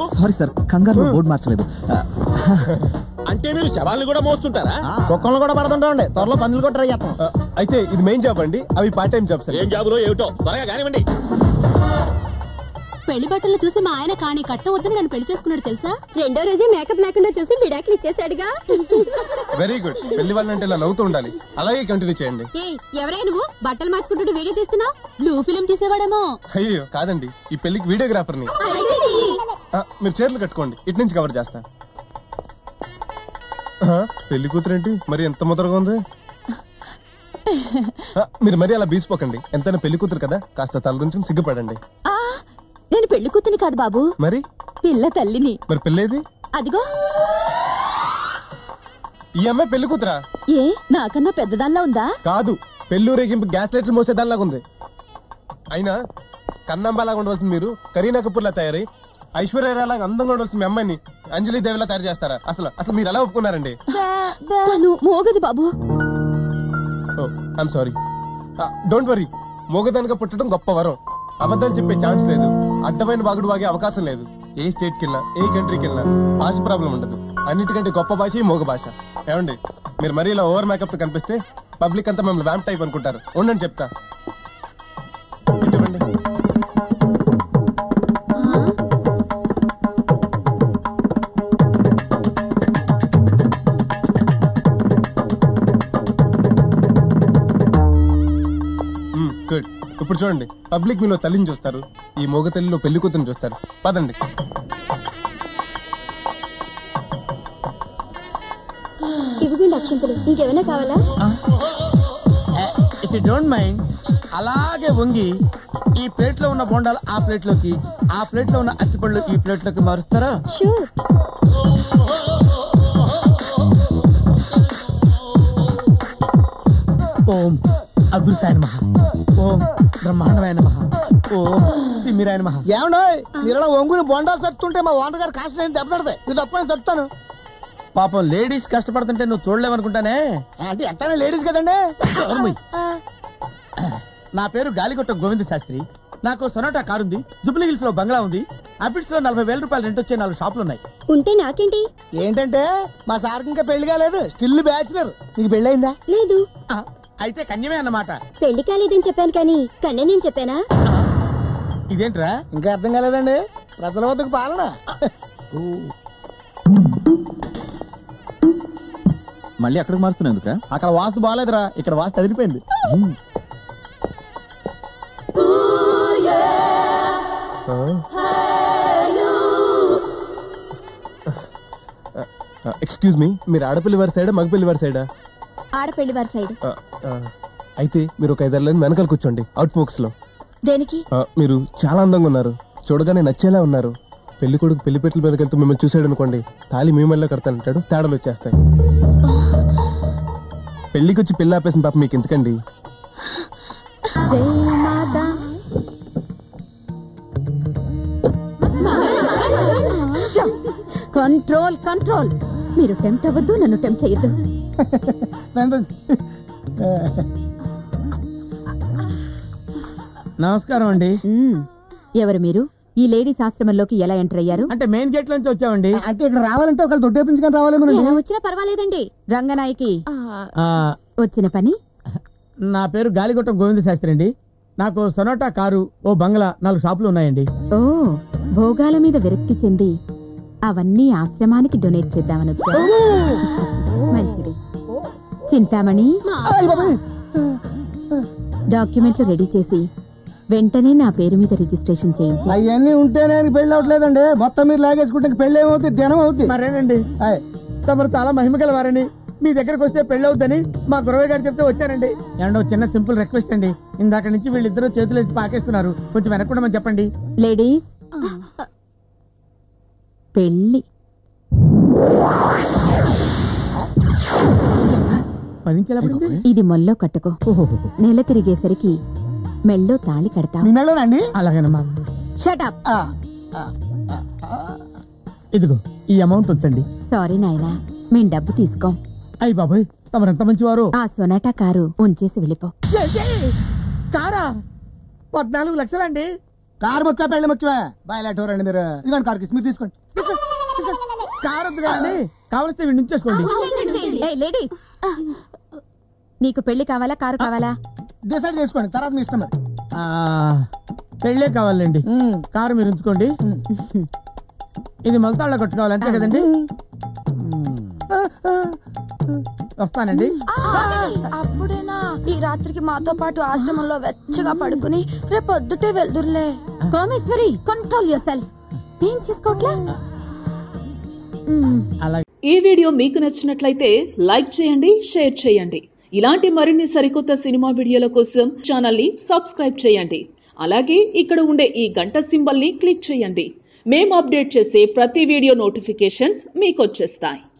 నువ్వు sorry sir కంగారు board మార్చలేదు అంటే మీరు శవాల్ని కూడా మోస్తుంటారా కుక్కలను కూడా పడుతుంటామండి త్వరలో పందులు కూడా ట్రై చేస్తాం అయితే ఇది మెయిన్ జాబ్ అండి అవి పార్ట్ టైం జాబ్స్ ఏం జాబులో ఏమిటో త్వరగా కానివ్వండి పెళ్లి బట్టలు చూసి మా ఆయన కాణి కట్నం వద్దని నన్ను పెళ్లి చేసుకున్నాడు తెలుసా రెండో రోజే మేకప్ లేకుండా చూసి విడాకులు ఇచ్చేసాడుగా వెరీ గుడ్ పెళ్లి వాళ్ళంటే ఇలా నవ్వుతూ ఉండాలి అలాగే కంటిన్యూ చేయండి ఏయ్ ఎవరై నువ్వు బట్టలు మార్చుకుంటూ వీడియో తీస్తున్నావు బ్లూ ఫిలిం తీసేవాడేమో అయ్యో కాదండి ఈ పెళ్లికి వీడియోగ్రాఫర్ని అయితే తీ. ఆ, మీరు చేతులు కట్టుకోండి ఇటు నుంచి కవర్ చేస్తా ఆ, పెళ్లి కూతురేంటి మరి ఎంత ముదరగా ఉంది ఆ, మీరు మరి అలా బీసిపోకండి ఎంతైనా పెళ్లి కూతురు కదా కాస్త తలదించుని సిగ్గుపడండి ఆ, నేను పెళ్లి కూతుని కాదు బాబు మరి పిల్ల తల్లిని మరి పెళ్ళేది అదిగో ఈ అమ్మాయి పెళ్లి కూతురా ఏ నాకన్నా పెద్దదానిలా ఉందా కాదు పెళ్లి రేగింపు గ్యాస్ లైట్లు మోసేదానిలాగా ఉంది అయినా కన్నంబాలాగా ఉండవలసిన మీరు కరీనా కపూర్ లా తయారై ఐశ్వర్యరాలాగా అందంగా ఉండవలసిన మీ అమ్మాయిని అంజలి దేవిలా తయారు చేస్తారా అసలు అసలు మీరు ఎలా ఒప్పుకున్నారండి తను మోగది బాబు ఓ ఐఎమ్ సారీ డోంట్ వరీ మోగదానిగా పుట్టడం గొప్ప వరం అబద్ధాలు చెప్పే ఛాన్స్ లేదు అడ్డమైన వాగుడు వాగే అవకాశం లేదు ఏ స్టేట్ కి వెళ్ళినా ఏ కంట్రీకి వెళ్ళినా భాష ప్రాబ్లం ఉండదు అన్నిటికంటే గొప్ప భాష ఈ మోగ భాష ఏమండి మీరు మరీ ఇలా ఓవర్ మేకప్ తో కనిపిస్తే పబ్లిక్ అంతా మిమ్మల్ని వ్యాంప్ టైప్ అనుకుంటారు ఉండండి చెప్తా ఇటు ఇవ్వండి. మ్మ్, గుడ్ ఇప్పుడు చూడండి పబ్లిక్ మీలో తల్లిని చూస్తారు ఈ మోగ తల్లిలో పెళ్లి కూతురు చూస్తారు పదండి ఇవ్వండి అక్షంతలు ఇంకేమైనా కావాలా ఇఫ్ యూ డోంట్ మైండ్ అలాగే వంగి ఈ ప్లేట్ లో ఉన్న బోండాలు ఆ ప్లేట్ లోకి ఆ ప్లేట్ లో ఉన్న అరటిపళ్ళు ఈ ప్లేట్ లోకి మారుస్తారా షూర్ ఓం అగ్రసాయన మహా ఓం బ్రహ్మాండమైన మహా ఓం తిమ్మిరాయన మహా ఏమండో మీరు అలా ఒంగుని బొండాలు తట్టుతుంటే మా ఓనర్ గారు కాస్ట్ నేను దెబ్బతాడు ఇది తప్పని తట్టుతాను పాపం లేడీస్ కష్టపడుతుంటే నువ్వు చూడలేవనుకుంటానే అంటే ఎంతైనా లేడీస్ కదండి నా పేరు గాలికొట్ట గోవింద శాస్త్రి నాకు సొనాటా కారు ఉంది జుబ్లీ హిల్స్ లో బంగ్లా ఉంది అబిడ్స్ లో నలభై వేల రూపాయలు రెంట్ వచ్చే నాలుగు షాపులు ఉన్నాయి ఉంటే నాకేంటి ఏంటంటే మా సార్కి ఇంకా పెళ్లి కాలేదు స్టిల్ బ్యాచులర్ నీకు పెళ్ళయిందా లేదు అయితే కన్యమే అన్నమాట పెళ్లి కాలేదని చెప్పాను కానీ కన్నే నేను చెప్పానా ఇదేంట్రా ఇంకా అర్థం కాలేదండి ప్రజల వద్దకు పాలన మళ్ళీ అక్కడికి మారుస్తున్నావు ఎందుకురా అక్కడ వాస్తు బాగాలేదురా ఇక్కడ వాస్తు అదిరిపోయింది ఎక్స్క్యూజ్ మీ మీరు ఆడపిల్లి వారి సైడా మగపిల్లి వారి సైడా ఆడపెళ్లి వారి సైడ్ ఆ, ఆ, అయితే మీరు ఒక ఐదారు లైన్ వెనకాల కూర్చోండి అవుట్ ఫోక్స్ లో దేనికి ఆ, మీరు చాలా అందంగా ఉన్నారు చూడగానే నచ్చేలా ఉన్నారు పెళ్లి కొడుకు పెళ్లి పెట్ల మీదకి వెళ్తూ మిమ్మల్ని చూసాడు అనుకోండి తాలి మీ మళ్ళీ కడతానంటాడు తేడాలు వచ్చేస్తాయి పెళ్లికి వచ్చి పెళ్లి ఆపేసిన పాప మీకు ఎందుకండి కంట్రోల్ కంట్రోల్ మీరు టెంప్ట్ అవ్వద్దు నన్ను టెంప్ట్ చేయొద్దు నమస్కారం అండి ఎవరు మీరు ఈ లేడీస్ ఆశ్రమంలోకి ఎలా ఎంటర్ అయ్యారు అంటే మెయిన్ గేట్ నుంచి వచ్చామండి అంటే ఇక్కడ రావాలంటే ఒకళ్ళు దొడ్డేపించుకొని రావాలేమో ఎలా వచ్చినా పర్వాలేదండి రంగనాయకి వచ్చిన పని నా పేరు గాలిగొట్టం గోవింద శాస్త్రి అండి నాకు సొనాటా కారు ఓ బంగ్లా నాలుగు షాపులు ఉన్నాయండి ఓ భోగాల మీద విరక్తి చెంది అవన్నీ ఆశ్రమానికి డొనేట్ చేద్దామని వచ్చారు మంచిది చింతామణి డాక్యుమెంట్లు రెడీ చేసి వెంటనే నా పేరు మీద రిజిస్ట్రేషన్ చేయించి అవన్నీ ఉంటేనే పెళ్లి అవట్లేదండి మొత్తం మీరు లాగేసుకుంటే పెళ్లి ఏమవుతుంది దినం అవుతుంది మరేనండి తమరు చాలా మహిమ గలవారని మీ దగ్గరకు వస్తే పెళ్లి అవుతుందని మా గురవయ్య గారు చెప్తే వచ్చానండి ఏమంటే ఒక చిన్న సింపుల్ రిక్వెస్ట్ అండి ఇందాక నుంచి వీళ్ళిద్దరూ చేతులు వేసి పాకేస్తున్నారు కొంచెం వెనక్కుండమని చెప్పండి లేడీస్ పెళ్లి పదించేలా పడింది ఇది మొల్లో కట్టుకో నెల తిరిగేసరికి మెళ్ళో తాళి కడతాం మీ మెళ్ళోనండి అలాగేనమ్మా షటప్ ఇదిగో ఈ అమౌంట్ ఉంచండి సారీ నాయనా మేం డబ్బు తీసుకోం అయ్యి బాబాయ్ తమరెంత మంచివారు ఆ సొనాటా కారు ఉంచేసి వెళ్ళిపో కారా పద్నాలుగు లక్షలండి కారు ముఖ్య పెళ్లి ముఖ్యమే బయలాటో రండి మీరు ఇదిగోండి కారు కిస్ మీరు తీసుకోండి తీసుకోండి, తీసుకోండి. కారు వద్దు కానీ కావలిస్తే వీడి నుంచేసుకోండి ఏ లేడీస్ నీకు పెళ్లి కావాలా కారు కావాలా డిసైడ్ చేసుకోండి తర్వాత మీ ఇష్టం మరి ఆ, పెళ్ళే కావాలండి కారు మీరు ఉంచుకోండి ఇది మొలతాళ్ళ కొట్టుకోవాలి అంతే కదండి వస్తానండి అప్పుడేనా ఈ రాత్రికి మాతో పాటు ఆశ్రమంలో వెచ్చగా పడుకుని రేపు పొద్దుటే వెళ్దురులే కోమేశ్వరి కంట్రోల్ యువర్ సెల్ఫ్ ఏం చేసుకోవట్లా అలా ఈ వీడియో మీకు నచ్చినట్లయితే లైక్ చేయండి షేర్ చేయండి ఇలాంటి మరిన్ని సరికొత్త సినిమా వీడియోల కోసం ఛానల్ని సబ్స్క్రైబ్ చేయండి అలాగే ఇక్కడ ఉండే ఈ గంట సింబల్ని క్లిక్ చేయండి మేము అప్డేట్ చేసే ప్రతి వీడియో నోటిఫికేషన్స్ మీకు వచ్చేస్తాయి